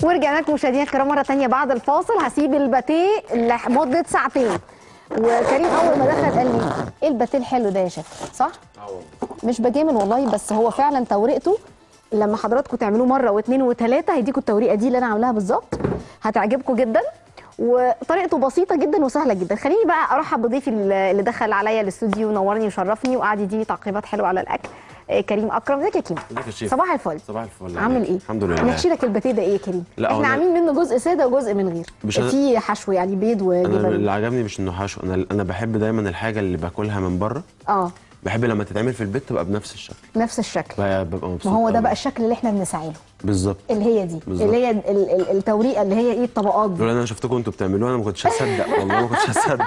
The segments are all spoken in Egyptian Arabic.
ورجعنا لكم مشاهدينا الكرام مره تانية بعد الفاصل هسيب الباتيه لمده ساعتين وكريم اول ما دخل قال لي ايه الباتيه الحلو ده يا شيخ صح مش بجامل والله بس هو فعلا توريقته لما حضراتكم تعملوه مره واثنين وثلاثه هيديكوا التوريقه دي اللي انا عاملاها بالظبط هتعجبكم جدا وطريقته بسيطه جدا وسهله جدا خليني بقى ارحب بضيفي اللي دخل عليا الاستوديو ونورني وشرفني وقعد يديني تعقيبات حلوه على الاكل آه، كريم اكرم ازيك يا كيمو ازيك يا شيخ؟ صباح الفل صباح الفل عامل عليك. ايه الحمد لله نحشي لك الباتيه ده ايه يا كريم لا، هو احنا أنا- عاملين منه جزء ساده وجزء من غير مش أنا- في حشو يعني بيض انا وجبن اللي عجبني مش انه حشو انا انا بحب دايما الحاجه اللي باكلها من بره اه بحب لما تتعمل في البيت تبقى بنفس الشكل نفس الشكل ب- ببقى مبسوط ما هو ده أوي. بقى الشكل اللي احنا بنسعى له بالظبط اللي هي دي بالظبط. اللي هي ال- ال- التوريقه اللي هي ايه الطبقات دي لولا انا شفتكم انتوا بتعملوها انا ما كنتش هصدق والله ما كنتش هصدق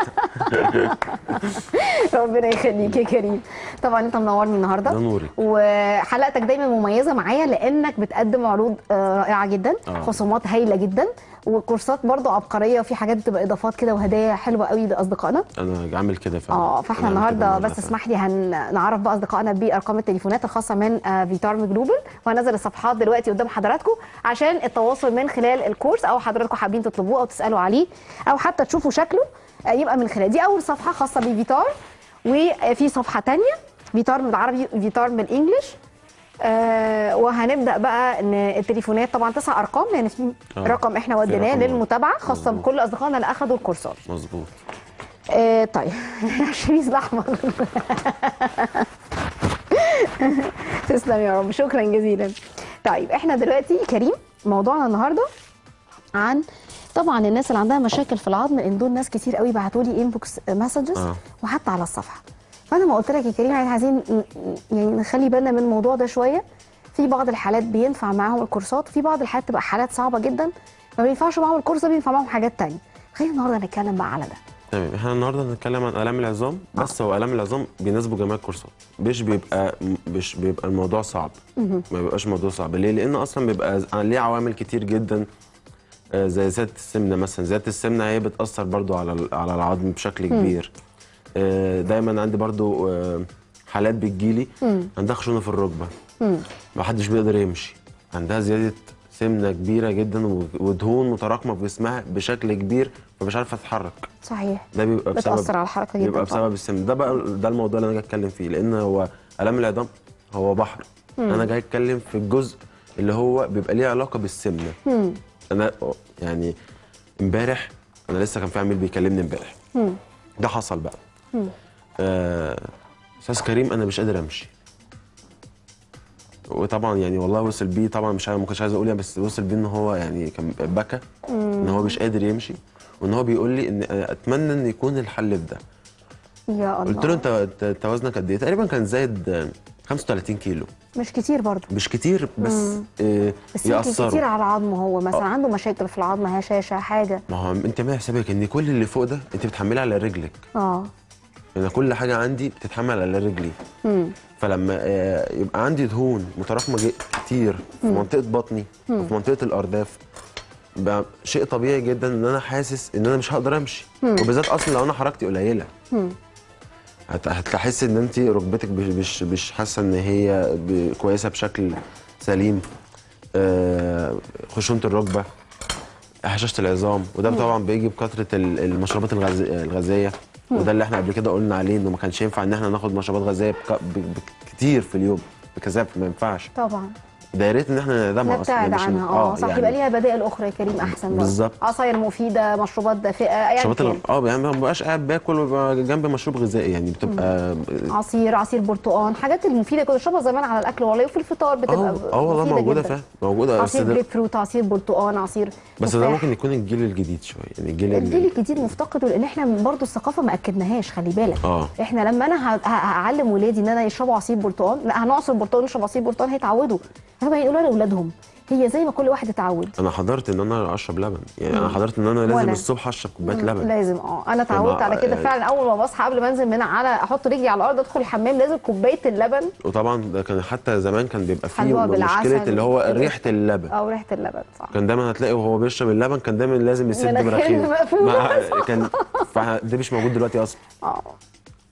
ربنا يخليك يا كريم طبعا انت منورني النهارده ده نوري. وحلقتك دايما مميزه معايا لانك بتقدم عروض آه، رائعه جدا آه. خصومات هايله جدا وكورسات برضو عبقريه وفي حاجات بتبقى اضافات كده وهدايا حلوه قوي لاصدقائنا انا عامل كده فعلا اه فاحنا أنا عامل كده النهارده مرة بس فعلا. اسمح لي هنعرف بقى اصدقائنا بارقام التليفونات الخاصه من آه، فيتارم جلوبال وهنزل الصفحات دلوقتي قدام حضراتكم عشان التواصل من خلال الكورس او حضراتكم حابين تطلبوه او تسالوا عليه او حتى تشوفوا شكله آه، يبقى من خلال دي اول صفحه خاصه بفيتار وفي صفحه تانية فيتار بالعربي فيتار بالانجلش آه وهنبدا بقى ان التليفونات طبعا تسع ارقام يعني في آه. رقم احنا في وديناه رقم للمتابعه خاصه مظبوط. بكل اصدقائنا اللي اخذوا الكورسات مظبوط آه طيب شميز الاحمر تسلم يا رب شكرا جزيلا طيب احنا دلوقتي كريم موضوعنا النهارده عن طبعا الناس اللي عندها مشاكل في العظم لان دول ناس كتير قوي بعتوا لي انبوكس مسجز آه. وحتى على الصفحه فانا ما قلت لك يا كريم يعني عايزين ن- يعني نخلي بالنا من الموضوع ده شويه في بعض الحالات بينفع معاهم الكورسات وفي بعض الحالات تبقى حالات صعبه جدا ما بينفعش معاهم الكورس ده بينفع معاهم حاجات تانية خلينا النهارده نتكلم بقى على ده تمام احنا النهارده هنتكلم عن الام العظام بس هو الام العظام بيناسبوا جميع الكورسات مش بيبقى مش بيبقى الموضوع صعب ما بيبقاش الموضوع صعب ليه لان اصلا بيبقى ليه عوامل كتير جدا آه، زي زياده السمنه مثلا زياده السمنه هي بتاثر برضو على ال- على العظم بشكل كبير آه، دايما عندي برضو آه، حالات بتجيلي عندها خشونه في الركبه ما حدش بيقدر يمشي عندها زياده سمنه كبيره جدا و- ودهون متراكمه في جسمها بشكل كبير فمش عارفه تتحرك صحيح ده بيبقى بسبب بتأثر على الحركة جدا بيبقى طبعاً. بسبب السم ده بقى ده الموضوع اللي انا جاي اتكلم فيه لان هو الام العظام هو بحر انا جاي اتكلم في الجزء اللي هو بيبقى ليه علاقه بالسمنه انا يعني امبارح انا لسه كان في عميل بيكلمني امبارح ده حصل بقى آه، استاذ كريم انا مش قادر امشي وطبعا يعني والله وصل بيه طبعا مش عارف ما كنتش عايز اقول يعني بس وصل بيه ان هو يعني كان بكى ان هو مش قادر يمشي وان هو بيقول لي ان أنا اتمنى ان يكون الحل في ده يا الله قلت له انت أنت- انت وزنك قد ايه تقريبا كان زايد آه، 35 كيلو مش كتير برضو مش كتير بس آه، بس يمكن كتير يأثروا على العظم هو مثلا عنده مشاكل في العظم هشاشه حاجه ما هو انت ما حسابك ان كل اللي فوق ده انت بتحملها على رجلك اه انا كل حاجه عندي بتتحمل على رجلي مم. فلما آه، يبقى عندي دهون متراكمه جي- كتير في منطقه بطني وفي منطقه الارداف بقى شيء طبيعي جدا ان انا حاسس ان انا مش هقدر امشي وبالذات اصلا لو انا حركتي قليله هت- هتحس ان انت ركبتك مش مش مش حاسه ان هي ب- كويسه بشكل سليم آه، خشونه الركبه هشاشه العظام وده طبعا بيجي بكثره ال- المشروبات الغاز- الغازيه وده اللي احنا قبل كده قلنا عليه انه ما كانش ينفع ان احنا ناخد مشروبات غازيه بك- ب- كتير في اليوم بكثافه ما ينفعش طبعا ده يا ريت ان احنا نعدمها اصلا نبتعد مش- عنها اه صح يعني يبقى ليها بدائل اخرى يا كريم احسن برضه. بالظبط. عصاير مفيده مشروبات دافئه ايا مشروبات كان ال- اه يعني ما بقاش قاعد باكل ويبقى جنبي مشروب غذائي يعني بتبقى عصير عصير برتقال حاجات المفيده كنت بشربها زمان على الاكل والله وفي الفطار بتبقى اه اه والله مفيدة موجوده جداً. فعلا موجوده بس عصير ده جريب فروت عصير برتقال عصير بس ده تفاح. ممكن يكون الجيل الجديد شويه يعني الجيل ال- الجيل الجديد مفتقده لان احنا برضو الثقافه ما اكدناهاش خلي بالك اه. احنا لما انا ه- ه- هعلم ولادي ان انا يشربوا عصير برتقال لا هنعصر برتقال نشرب عصير برتقال هيتعودوا هيبقى يقولوا لاولادهم هي زي ما كل واحد اتعود انا حضرت ان انا اشرب لبن يعني انا حضرت ان انا لازم وأنا. الصبح اشرب كوبايه لبن لازم اه انا اتعودت على كده يعني- فعلا اول ما بصحى قبل ما انزل من على احط رجلي على الارض ادخل الحمام لازم كوبايه اللبن وطبعا ده كان حتى زمان كان بيبقى فيه حلوة بالعسل. مشكله اللي هو ريحه اللبن او ريحه اللبن صح كان دايما هتلاقي وهو بيشرب اللبن كان دايما لازم يسد مناخيره مناخيره مقفولة. ما- كان فده مش موجود دلوقتي اصلا اه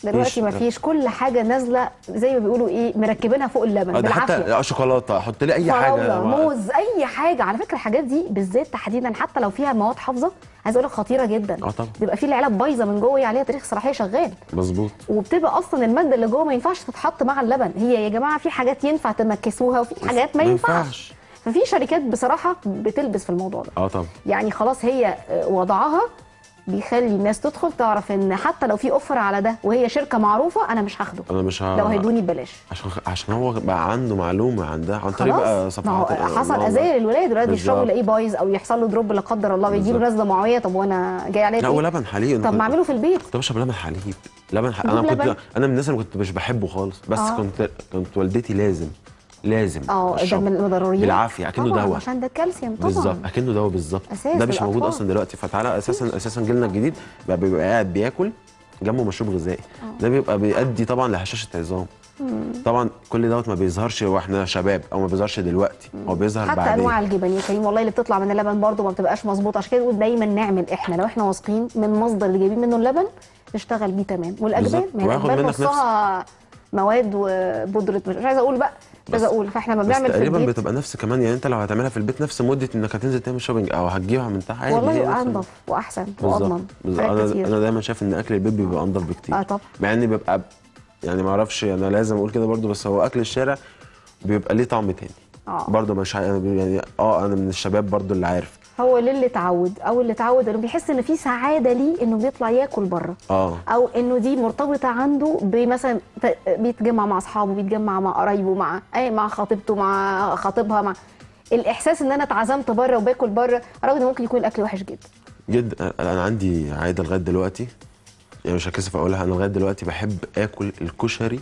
دلوقتي مفيش. مفيش كل حاجه نازله زي ما بيقولوا ايه مركبينها فوق اللبن آه، ده بالعافيه حتى آه، شوكولاته حط لي اي حاجه فراوله ما- موز اي حاجه على فكره الحاجات دي بالذات تحديدا حتى لو فيها مواد حافظه عايز اقول لك خطيره جدا اه طبعا بيبقى في العلب بايظه من جوه هي عليها تاريخ صلاحيه شغال مظبوط وبتبقى اصلا الماده اللي جوه ما ينفعش تتحط مع اللبن هي يا جماعه في حاجات ينفع تمكسوها وفي حاجات ما ما ينفعش ينفعش. ففي شركات بصراحه بتلبس في الموضوع ده اه طبعا يعني خلاص هي آه، وضعها بيخلي الناس تدخل تعرف ان حتى لو في اوفر على ده وهي شركه معروفه انا مش هاخده انا مش ه... لو هيدوني ببلاش عشان عشان هو بقى عنده معلومه عندها عن طريق بقى خلاص ما هو صفحات حصل الله. اذايا للولاد دلوقتي بيشربوا بالظبط. يلاقيه بايظ او يحصل له دروب لا قدر الله بيجيله بالظبط. نزله معويه طب وانا جاي عليا لا إيه؟ ولبن حليب أنا طب كنت- ما اعمله في البيت كنت بشرب لبن حليب لبن ح... نجيب انا كنت لبن؟ انا من الناس اللي كنت مش بحبه خالص بس آه. كنت كنت والدتي لازم لازم اه ده أشربه. من الضروريات بالعافيه اكنه طبعا دواء عشان ده الكالسيوم طبعا بالظبط اكنه دواء بالظبط أساس ده مش موجود للأطفال. اصلا دلوقتي فتعالى اساسا اساسا جيلنا الجديد بقى بيبقى قاعد بياكل جنبه مشروب غذائي ده بيبقى بيؤدي طبعا لهشاشه عظام طبعا كل دوت ما بيظهرش واحنا شباب او ما بيظهرش دلوقتي هو بيظهر حتى بعدين انواع الجبن يا كريم والله اللي بتطلع من اللبن برضو ما بتبقاش مظبوطه عشان كده نقول دايما نعمل احنا لو احنا واثقين من مصدر اللي جايبين منه اللبن نشتغل بيه تمام والاجبان بالظبط. ما هي وياخد الاجبان منك نصها مواد وبودره مش مش عايزه اقول بقى مش عايزه بس- اقول فاحنا لما بس بنعمل في تقريبا البيت بتبقى نفس كمان يعني انت لو هتعملها في البيت نفس مده انك هتنزل تعمل شوبينج او هتجيبها من تحت عادي والله هي يبقى نفس- انضف واحسن بالظبط واضمن بالظبط. حاجات انا كتير انا دايما شايف ان اكل البيت بيبقى انضف بكتير اه طبعا مع ان بيبقى يعني ما اعرفش انا لازم اقول كده برضو بس هو اكل الشارع بيبقى ليه طعم تاني اه برضو مش ع- يعني اه انا من الشباب برضو اللي عارف هو للي اتعود او اللي اتعود انه بيحس ان في سعاده ليه انه بيطلع ياكل بره اه او انه دي مرتبطه عنده بمثلا ت- بيتجمع مع اصحابه بيتجمع مع قرايبه مع اي مع خطيبته مع خطيبها مع الاحساس ان انا اتعزمت بره وباكل بره رغم ان ممكن يكون الاكل وحش جدا جدا انا عندي عاده لغايه دلوقتي يعني مش هكسف اقولها انا لغايه دلوقتي بحب اكل الكشري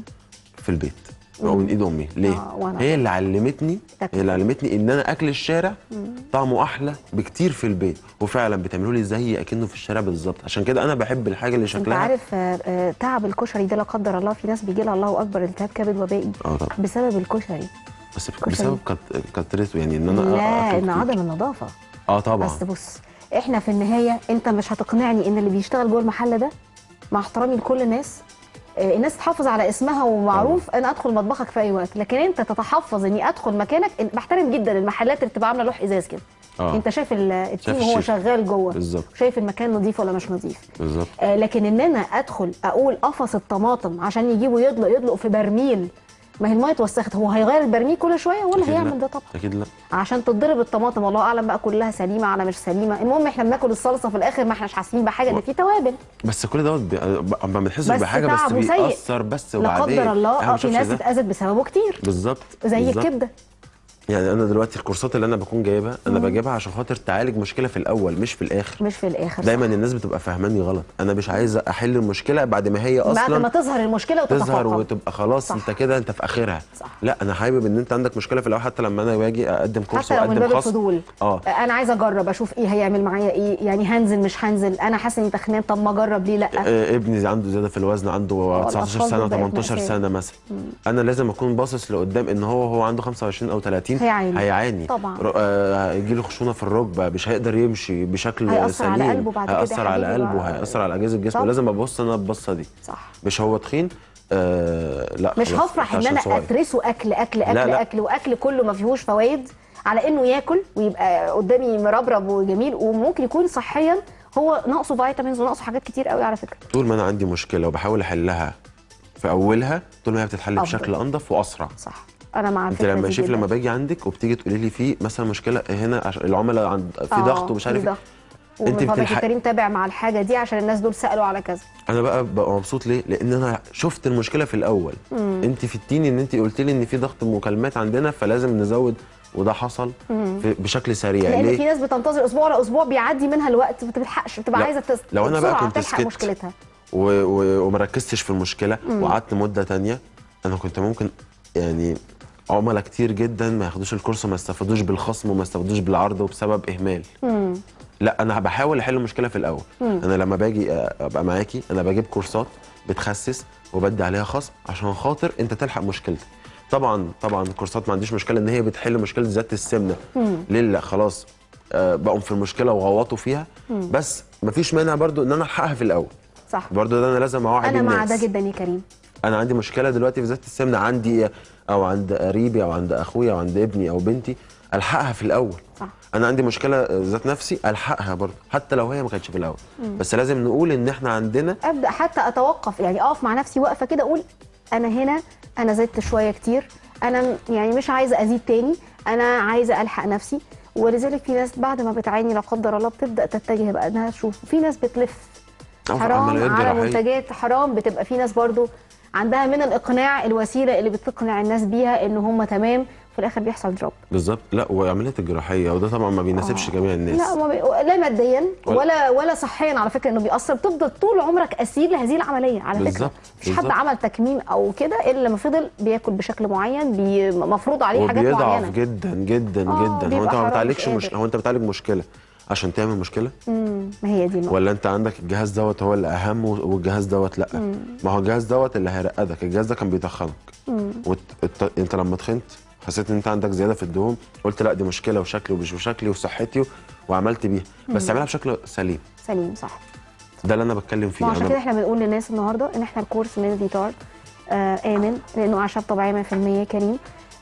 في البيت او من ايد امي ليه آه، وأنا. هي اللي علمتني تاكل. هي اللي علمتني ان انا اكل الشارع طعمه احلى بكتير في البيت وفعلا بتعملوا لي زي اكنه في الشارع بالظبط عشان كده انا بحب الحاجه اللي انت شكلها عارف آه، آه، تعب الكشري ده لا قدر الله في ناس بيجي لها الله اكبر التهاب كبد وبائي اه طبعا بسبب الكشري بس بسبب كت- كترته يعني ان انا لا أكل ان كتير. عدم النظافه اه طبعا بس بص احنا في النهايه انت مش هتقنعني ان اللي بيشتغل جوه المحل ده مع احترامي لكل الناس آه، الناس تحافظ على اسمها ومعروف انا ادخل مطبخك في اي وقت لكن انت تتحفظ اني ادخل مكانك إن- بحترم جدا المحلات اللي بتبقى عامله لوح ازاز كده آه. انت شايف ال- التيم شايف وهو الشيف. شغال جوه بالظبط. شايف المكان نظيف ولا مش نظيف بالظبط آه، لكن ان انا ادخل اقول قفص الطماطم عشان يجيبوا يدلق يدلق في برميل ما هي الميه اتوسخت هو هيغير البرميل كل شويه ولا أكيد هيعمل لا. ده طبعا اكيد لا عشان تتضرب الطماطم والله اعلم بقى كلها سليمه على مش سليمه المهم احنا بناكل الصلصه في الاخر ما احناش حاسين بحاجه ده في توابل بس كل دوت بي- ما بنحسش بس بحاجه بس تعبه سيء. بيأثر بس لا وبعدين قدر الله إحنا اه ما في بنشوفش ناس ده. اتاذت بسببه كتير بالظبط زي بالظبط. الكبده يعني انا دلوقتي الكورسات اللي انا بكون جايبها انا بجيبها عشان خاطر تعالج مشكله في الاول مش في الاخر مش في الاخر دايما صح. الناس بتبقى فاهماني غلط انا مش عايز احل المشكله بعد ما هي بعد ما اصلا تظهر المشكله تظهر وتتفاقم وتبقى خلاص صح. انت كده انت في اخرها صح. لا انا حابب ان انت عندك مشكله في الاول حتى لما انا باجي اقدم كورس حتى لو من واقدم باب خاص الفضول اه انا عايزه اجرب اشوف ايه هيعمل معايا ايه يعني هنزل مش هنزل انا حاسه اني تخنان طب ما اجرب ليه لا آه، ابني عنده زياده في الوزن عنده 19 الأطفال سنه دول بقت 18 مأساة. سنه مثلا انا لازم اكون باصص لقدام ان هو هو عنده 25 او 30 هيعاني. هيعاني طبعا. ر- آه، هيجي له خشونه في الركبه مش هيقدر يمشي بشكل هيأثر سليم على قلبه بعد كده يا هيأثر على حبيبي قلبه بقى. هيأثر على اجهزه الجسم طب. لازم ابص انا البصه دي صح مش هو تخين آه لا مش خلاص، هفرح ان عشان انا صغير. اترسه اكل اكل اكل لا، لا. اكل واكل كله ما فيهوش فوائد على انه ياكل ويبقى قدامي مربرب وجميل وممكن يكون صحيا هو ناقصه فيتامينز وناقصه حاجات كتير قوي على فكره طول ما انا عندي مشكله وبحاول احلها في اولها طول ما هي بتتحل أفضل. بشكل انضف واسرع صح انا مع انت الفكره لما دي شوف جداً. لما باجي عندك وبتيجي تقولي لي في مثلا مشكله هنا عشان العملاء عند في آه، ضغط ومش في عارف ضغط. إيه. انت ومن فضلك بتلحق الكريم تابع مع الحاجه دي عشان الناس دول سالوا على كذا انا بقى ببقى مبسوط ليه لان انا شفت المشكله في الاول انت فدتيني ان انت قلت لي ان في ضغط مكالمات عندنا فلازم نزود وده حصل في بشكل سريع لان في ليه ناس بتنتظر اسبوع ورا اسبوع بيعدي منها الوقت ما بتلحقش بتبقى لو- عايزه تس... لو أنا بقى بسرعة كنت تلحق سكت مشكلتها و... و... وما ركزتش في المشكله وقعدت مده تانية انا كنت ممكن يعني عملاء كتير جدا ما ياخدوش الكورس وما يستفادوش بالخصم وما يستفادوش بالعرض وبسبب اهمال لا انا بحاول احل المشكله في الاول انا لما باجي آه، ابقى معاكي انا بجيب كورسات بتخسس وبدي عليها خصم عشان خاطر انت تلحق مشكلتك طبعا طبعا الكورسات ما عنديش مشكله ان هي بتحل مشكله زياده السمنه ليه لا خلاص آه، بقوا في المشكله وغوطوا فيها بس مفيش مانع برضو ان انا الحقها في الاول صح. برضه ده انا لازم اوعي انا بيه مع الناس ده جدا يا كريم انا عندي مشكله دلوقتي في ذات السمنه عندي او عند قريبي او عند اخويا او عند ابني او بنتي الحقها في الاول صح. انا عندي مشكله ذات نفسي الحقها برضه حتى لو هي ما كانتش في الاول بس لازم نقول ان احنا عندنا ابدا حتى اتوقف يعني اقف مع نفسي واقفه كده اقول انا هنا انا زدت شويه كتير انا يعني مش عايزه ازيد تاني انا عايزه الحق نفسي ولذلك في ناس بعد ما بتعاني لا قدر الله بتبدا تتجه بقى انها تشوف في ناس بتلف أو حرام عمليات على جراحية. منتجات حرام بتبقى في ناس برضو عندها من الاقناع الوسيله اللي بتقنع الناس بيها ان هم تمام في الاخر بيحصل دروب بالظبط لا وعمليات الجراحيه وده طبعا ما بيناسبش جميع الناس لا ما بي... لا ماديا ولا- ولا ولا صحيا على فكره انه بيأثر بتفضل طول عمرك اسير لهذه العمليه على فكره بالظبط، مفيش حد بالظبط. عمل تكميم او كده الا لما فضل بياكل بشكل معين بي... مفروض عليه حاجات وبيضعف معينه جدا جدا آه، جدا هو بيبقى انت ما حرام، بتعالجش مش مش... قادر. هو انت بتعالج مشكله عشان تعمل مشكله امم ما هي دي النقطه ولا انت عندك الجهاز دوت هو اللي اهم و- والجهاز دوت لا ما هو الجهاز دوت اللي هيرقدك الجهاز ده كان بيتخنك وت... الت... انت لما تخنت حسيت ان انت عندك زياده في الدهون قلت لا دي مشكله وشكلي ومش وشكلي وصحتي وعملت بيها بس اعملها بشكل سليم سليم صح ده اللي انا بتكلم فيه وعشان كده انا احنا بنقول للناس النهارده ان احنا الكورس من فيتار آه امن لانه اعشاب طبيعيه 100% كريم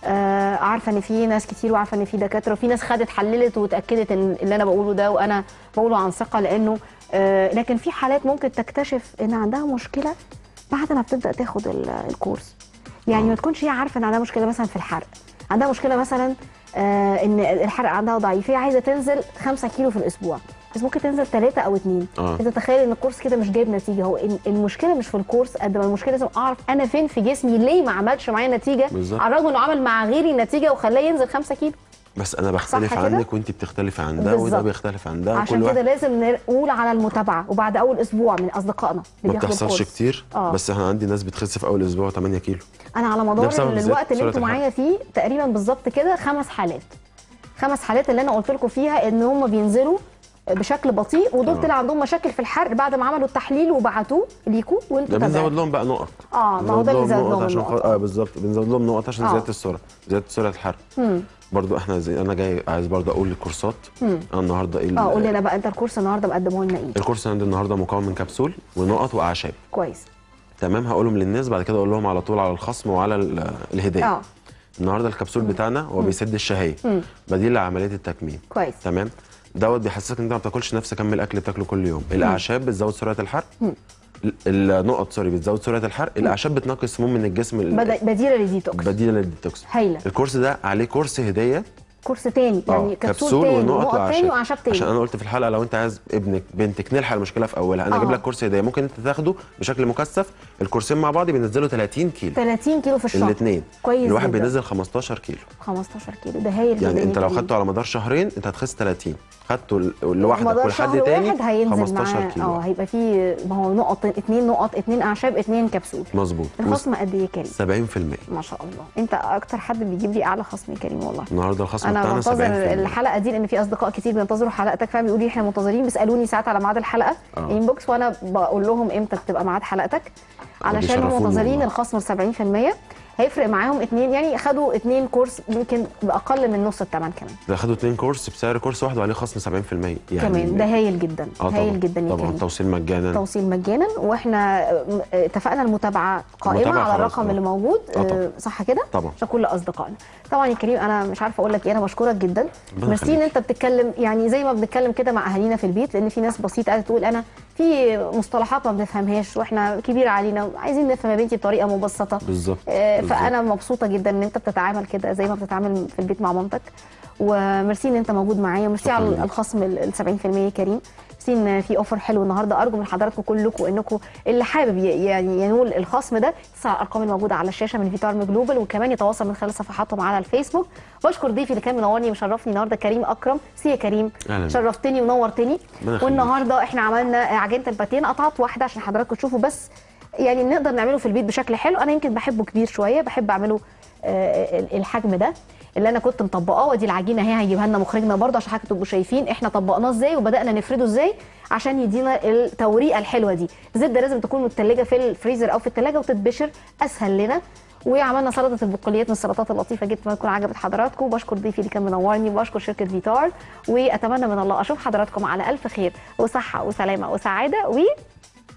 آه عارفه ان في ناس كتير وعارفه ان في دكاتره وفي ناس خدت حللت واتاكدت ان اللي انا بقوله ده وانا بقوله عن ثقه لانه آه لكن في حالات ممكن تكتشف ان عندها مشكله بعد ما بتبدا تاخد ال- الكورس يعني ما تكونش هي عارفه ان عندها مشكله مثلا في الحرق عندها مشكله مثلا آه ان الحرق عندها ضعيف هي عايزه تنزل 5 كيلو في الاسبوع بس ممكن تنزل 3 او 2 آه. انت تخيل ان الكورس كده مش جايب نتيجه هو ال- المشكله مش في الكورس قد ما المشكله لازم اعرف انا فين في جسمي ليه ما عملش معايا نتيجه بالظبط. على الرغم انه عمل مع غيري نتيجه وخلاه ينزل 5 كيلو بس انا بختلف كده؟ عنك وانت بتختلفي عن ده وده بالظبط. بيختلف عن ده عشان وكل كده واحد لازم نقول على المتابعه وبعد اول اسبوع من اصدقائنا ما اللي بياخدوا بتحصلش الكورس. كتير آه. بس احنا عندي ناس بتخس في اول اسبوع 8 كيلو انا على ده مدار بسبب الوقت زيادة اللي سرعة انتوا الحرق. معايا فيه تقريبا بالظبط كده خمس حالات خمس حالات اللي انا قلت لكم فيها ان هم بينزلوا بشكل بطيء ودول آه. طلع عندهم مشاكل في الحرق بعد ما عملوا التحليل وبعتوه ليكوا وانتوا ده بنزود تابعتوا لهم بقى نقط اه ما هو ده اللي بنزود زود لهم عشان النقط. خاطر- اه بالظبط بنزود لهم نقط عشان آه. زياده السرعه زياده سرعه الحرق برضو احنا زي انا جاي عايز برضو اقول الكورسات انا النهارده ايه ال- اه قول لنا بقى انت الكورس النهارده مقدمه لنا ايه الكورس عندي النهارده مكون من كبسول ونقط واعشاب كويس تمام هقولهم للناس بعد كده اقول لهم على طول على الخصم وعلى ال- الهديه اه النهارده الكبسول بتاعنا هو بيسد الشهيه بديل لعمليه التكميم كويس تمام دوت بيحسسك ان انت ما بتاكلش نفس كم الاكل اللي بتاكله كل يوم الاعشاب بتزود سرعه الحرق ال- النقط سوري بتزود سرعه الحرق الاعشاب بتنقي السموم من الجسم ال- بد- بديله للديتوكس بديله للديتوكس هايله الكورس ده عليه كورس هديه كورس تاني يعني آه، كبسول تاني ونقط ونقط تاني واعشاب عشان تاني انا قلت في الحلقه لو انت عايز ابنك بنتك نلحق المشكله في اولها انا اجيب آه. لك كورس هديه ممكن انت تاخده بشكل مكثف الكورسين مع بعض بينزلوا 30 كيلو 30 كيلو في الشهر الاثنين كويس الواحد جدا. بينزل 15 كيلو 15 كيلو ده هايل يعني جدا انت يا لو كريم. خدته على مدار شهرين انت هتخس 30 خدته ل- لوحدك مدار ولحد شهر تاني واحد هينزل 15 معاه اه كيلو هيبقى فيه ما هو نقط اتنين نقط اتنين اعشاب اتنين كبسول مظبوط الخصم قد ايه يا كريم 70% ما شاء الله انت اكتر حد بيجيب لي اعلى خصم يا كريم والله النهارده الخصم انا بتاعنا منتظر 70% الحلقه دي لان في اصدقاء كتير بينتظروا حلقتك فعلا بيقولوا لي احنا منتظرين بيسالوني ساعات على ميعاد الحلقه آه. انبوكس وانا بقول لهم امتى تبقى ميعاد حلقتك علشان هم بيشرفوني منتظرين والله. الخصم 70% هيفرق معاهم اتنين يعني خدوا اتنين كورس يمكن باقل من نص الثمن كمان ده خدوا اتنين كورس بسعر كورس واحد وعليه خصم 70% يعني كمان ده هايل جدا اه طبعا هايل جدا يا طبعا كريم توصيل مجانا توصيل مجانا واحنا م- اتفقنا المتابعه قائمه المتابعة على خلاص، الرقم اه. اللي موجود اه طبعا. آه، صح كده طبعا. عشان كل اصدقائنا طبعا يا كريم انا مش عارفه اقول لك ايه انا بشكرك جدا ربنا ميرسي ان يخليك. انت بتتكلم يعني زي ما بنتكلم كده مع اهالينا في البيت لان في ناس بسيطه قاعده تقول انا في مصطلحات ما بنفهمهاش واحنا كبير علينا عايزين نفهم يا بنتي بطريقه مبسطه بالظبط آه، بالظبط. فانا مبسوطه جدا ان انت بتتعامل كده زي ما بتتعامل في البيت مع مامتك وميرسي ان انت موجود معايا وميرسي شكراً على ليك. الخصم ال 70% يا كريم ميرسي ان في اوفر حلو النهارده ارجو من حضراتكم كلكم انكم اللي حابب ي- يعني ينول الخصم ده يتصل على الارقام الموجوده على الشاشه من فيتارم جلوبال وكمان يتواصل من خلال صفحاتهم على الفيسبوك بشكر ضيفي اللي كان منورني ومشرفني النهارده كريم اكرم سي يا كريم أهلاً بك. شرفتني ونورتني ربنا يخليك. والنهارده احنا عملنا عجينه الباتين قطعت واحده عشان حضراتكم تشوفوا بس يعني نقدر نعمله في البيت بشكل حلو انا يمكن بحبه كبير شويه بحب اعمله آه، الحجم ده اللي انا كنت مطبقاه ودي العجينه اهي هيجيبها لنا مخرجنا برضه عشان حضرتك تبقوا شايفين احنا طبقناه ازاي وبدانا نفرده ازاي عشان يدينا التوريقه الحلوه دي الزيت ده لازم تكون متلجه في الفريزر او في الثلاجه وتتبشر اسهل لنا وعملنا سلطه البقوليات من السلطات اللطيفه جدا ما تكون عجبت حضراتكم وبشكر ضيفي اللي كان منورني وبشكر شركه فيتار واتمنى من الله اشوف حضراتكم على الف خير وصحه وسلامه وسعاده و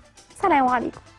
سلام عليكم